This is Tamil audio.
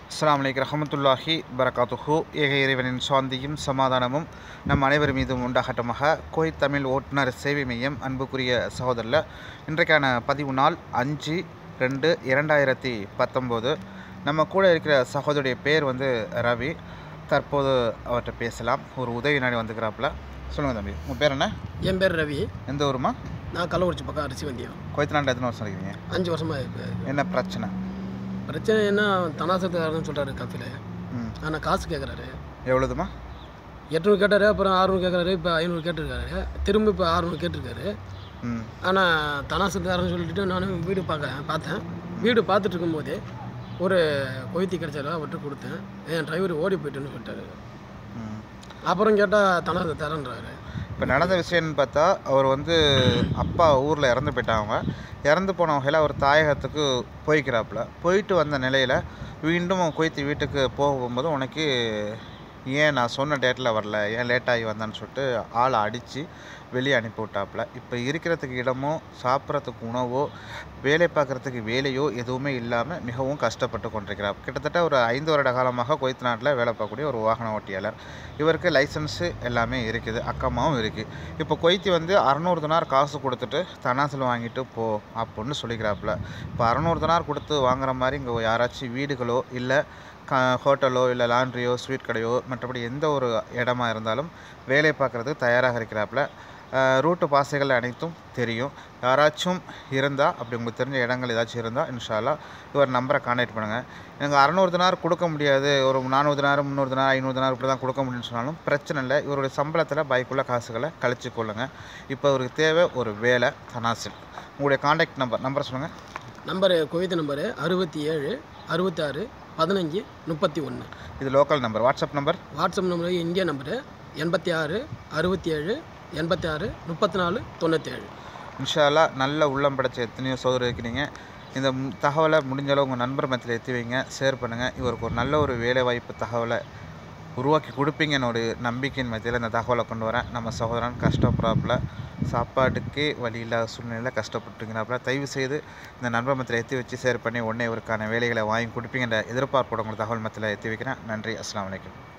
அஸ்ஸலாமு அலைக்கும் ரஹமத்துல்லாஹி பரகாத்துஹு ஏக இறைவனின் சாந்தியும் சமாதானமும் நம் அனைவர் மீதும் உண்டாகட்டமாக கோய் தமிழ் ஓட்டுநர் சேவை மையம் அன்புக்குரிய சகோதரில் இன்றைக்கான பதிவு நாள் அஞ்சு ரெண்டு இரண்டாயிரத்தி பத்தொம்போது நம்ம கூட இருக்கிற சகோதரியுடைய பேர் வந்து ரவி தற்போது அவர்கிட்ட பேசலாம் ஒரு உதவி நாடி வந்துக்கிறாப்புல சொல்லுங்கள் தம்பி உங்கள் பேர் என்ன என் பேர் ரவி எந்த ஊருமா நான் கள்ளக்குறிச்சி பக்கம் அரிசி வந்தியம் கோயத்தநாட்டில் எத்தனை வருஷம் இருக்கீங்க அஞ்சு வருஷமாக இப்போ என்ன பிரச்சனை பிரச்சனை என்ன தனாசத்துக்காரன்னு சொல்கிறாரு கஃபில் ம் ஆனால் காசு கேட்குறாரு எவ்வளோதுமா எட்நூறு கேட்டார் அப்புறம் ஆறுநூறு கேட்குறாரு இப்போ ஐநூறு கேட்டிருக்காரு திரும்ப இப்போ ஆறுநூறு கேட்டிருக்காரு ம் ஆனால் தனாசத்துக்காரன்னு சொல்லிட்டு நானும் வீடு பார்க்க பார்த்தேன் வீடு பார்த்துட்டு இருக்கும்போதே ஒரு கொய்த்தி கிடைச்சாரு அவர்கிட்ட கொடுத்தேன் என் டிரைவர் ஓடி போயிட்டுன்னு சொல்லிட்டாரு ம் அப்புறம் கேட்டால் தனாசத்தை தரேன்றாரு இப்போ நடந்த விஷயம்னு பார்த்தா அவர் வந்து அப்பா ஊரில் இறந்து போயிட்டாங்க இறந்து போன வகையில் அவர் தாயகத்துக்கு போய்க்கிறாப்புல போயிட்டு வந்த நிலையில் மீண்டும் குவைத்து வீட்டுக்கு போகும்போது உனக்கு ஏன் நான் சொன்ன டேட்டில் வரல ஏன் லேட்டாகி வந்தேன்னு சொல்லிட்டு ஆளை அடித்து வெளியே அனுப்பி விட்டாப்புல இப்போ இருக்கிறதுக்கு இடமோ சாப்பிட்றதுக்கு உணவோ வேலை பார்க்குறதுக்கு வேலையோ எதுவுமே இல்லாமல் மிகவும் கஷ்டப்பட்டு கொண்டிருக்கிறார் கிட்டத்தட்ட ஒரு ஐந்து வருட காலமாக குவைத் நாட்டில் வேலை பார்க்கக்கூடிய ஒரு வாகன ஓட்டியாளர் இவருக்கு லைசன்ஸு எல்லாமே இருக்குது அக்கமாவும் இருக்குது இப்போ கொய்த்தி வந்து அறநூறு தினார் காசு கொடுத்துட்டு தனாசில் வாங்கிட்டு போ அப்படின்னு சொல்லிக்கிறாப்புல இப்போ அறநூறு தினார் கொடுத்து வாங்குற மாதிரி இங்கே யாராச்சும் வீடுகளோ இல்லை க ஹோட்டலோ இல்லை லாண்ட்ரியோ ஸ்வீட் கடையோ மற்றபடி எந்த ஒரு இடமா இருந்தாலும் வேலை பார்க்குறதுக்கு தயாராக இருக்கிறாப்புல ரூட்டு பாசைகள் அனைத்தும் தெரியும் யாராச்சும் இருந்தால் அப்படி உங்களுக்கு தெரிஞ்ச இடங்கள் ஏதாச்சும் இருந்தால் இன்ஷால்லா இவர் நம்பரை கான்டாக்ட் பண்ணுங்கள் எனக்கு அறநூறு தினார் கொடுக்க முடியாது ஒரு நானூறு தினார் முந்நூறு தினார் ஐநூறு தினார் இப்படி தான் கொடுக்க முடியும்னு சொன்னாலும் பிரச்சனை இல்லை இவருடைய சம்பளத்தில் பைக்குள்ள காசுகளை கழிச்சு கொள்ளுங்கள் இப்போ அவருக்கு தேவை ஒரு வேலை தனாசில் உங்களுடைய கான்டாக்ட் நம்பர் நம்பர் சொல்லுங்கள் நம்பரு குவைத்து நம்பரு அறுபத்தி ஏழு அறுபத்தாறு பதினஞ்சு முப்பத்தி ஒன்று இது local number WhatsApp number WhatsApp number India number எண்பத்தி ஆறு அறுபத்தி ஏழு எண்பத்தி ஆறு முப்பத்தி நாலு தொண்ணூற்றி ஏழு இன்ஷால்லா நல்ல உள்ளம் படைச்ச எத்தனையோ சோதரி இருக்கிறீங்க இந்த ம்- தகவலை முடிஞ்ச அளவு உங்கள் நண்பர் மத்தியில் எத்தி வைங்க ஷேர் பண்ணுங்கள் இவருக்கு ஒரு நல்ல ஒரு வேலைவாய்ப்பு தகவலை உருவாக்கி கொடுப்பீங்கன்னு ஒரு நம்பிக்கையின் மத்தியில் இந்த தகவலை கொண்டு வரேன் நம்ம சகோதரன் கஷ்டப்படுறாப்புல சாப்பாட்டுக்கே வழி இல்லாத சூழ்நிலையில் கஷ்டப்பட்டுங்கிறாப்புல தயவு செய்து இந்த நண்பர் மத்தியில் எத்தி வச்சு ஷேர் பண்ணி உடனே இவருக்கான வேலைகளை வாங்கி கொடுப்பீங்கன்ற எதிர்பார்ப்போட உங்களுக்கு தகவல் மத்தியில் எத்தி வைக்கிறேன் நன்றி அஸ்ஸலாமு அலைக்கும்